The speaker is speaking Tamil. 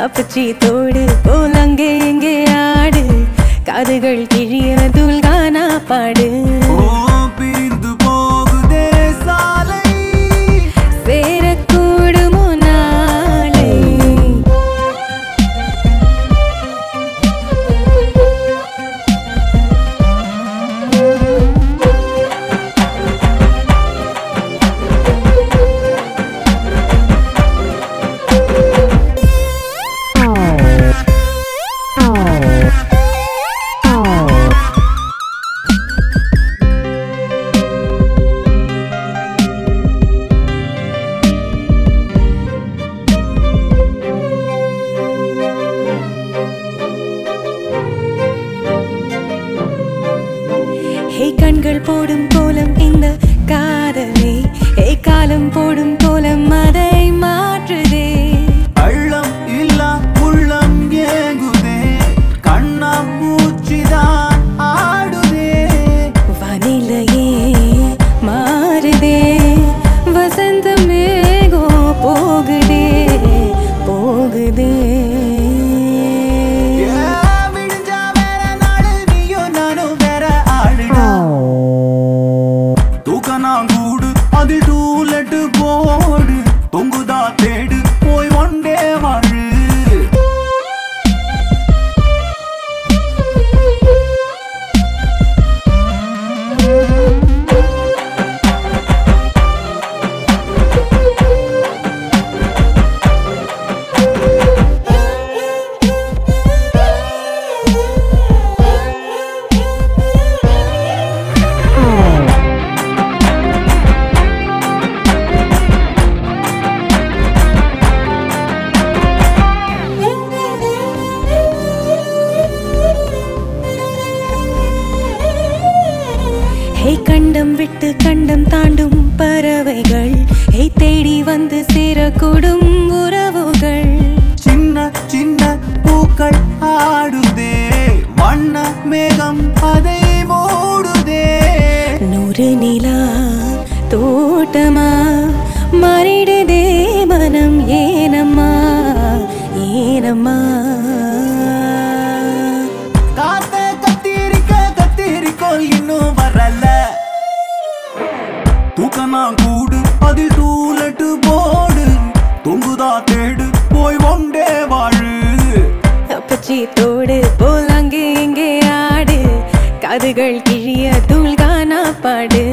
அப்பச்சி தோடு போல் அங்கே எங்கே ஆடு காதுகள் கிழிய துல்கானா பாடு ஓ பிரிந்து போகுதே சாலை சேரக்கூடுமோ நாளை ஹே கண்கள் போடும் கோலம் இந்த காதலே ஹே காலம் போடும் கோலம் அதை மாற்றுதே அள்ளம் இல்லா உள்ளம் ஏங்குதே கண்ணா மூச்சிதான் ஆடுதே வானிலையே மாறுதே வசந்த மேகோ போகுதே போகுதே ஏன் விடிஞ்சா வேற நாடு, நீயும் நானும் வேற ஆளுடா. தூக்கணாங்கூடு, அதில் டூலெட்டு போடு தொங்குதா தேடு போய் ஒண்டே வாழு ஹே கண்டம் விட்டு கண்டம் தாண்டும் பறவைகள் ஹே தேடி வந்து சேரக்கூடும் உறவுகள் சின்ன சின்ன பூக்கள் ஆடுதே வண்ண மேகம் அதை மூடுதே நூறு நிலா தோட்டமா மாறிடுதே மனம் ஏனம்மா ஏனம்மா காத்த கத்திரிக்க கத்திரிக்கோள் இன்னும் வரல தூக்கணா கூடு அதில் டூலெட்டு போடு தொங்குதா தேடு போய் ஒண்டே வாழு அப்பச்சி தோடு போல் அங்கே இங்கே ஆடு காதுகள் கிழிய தூள்கானா பாடு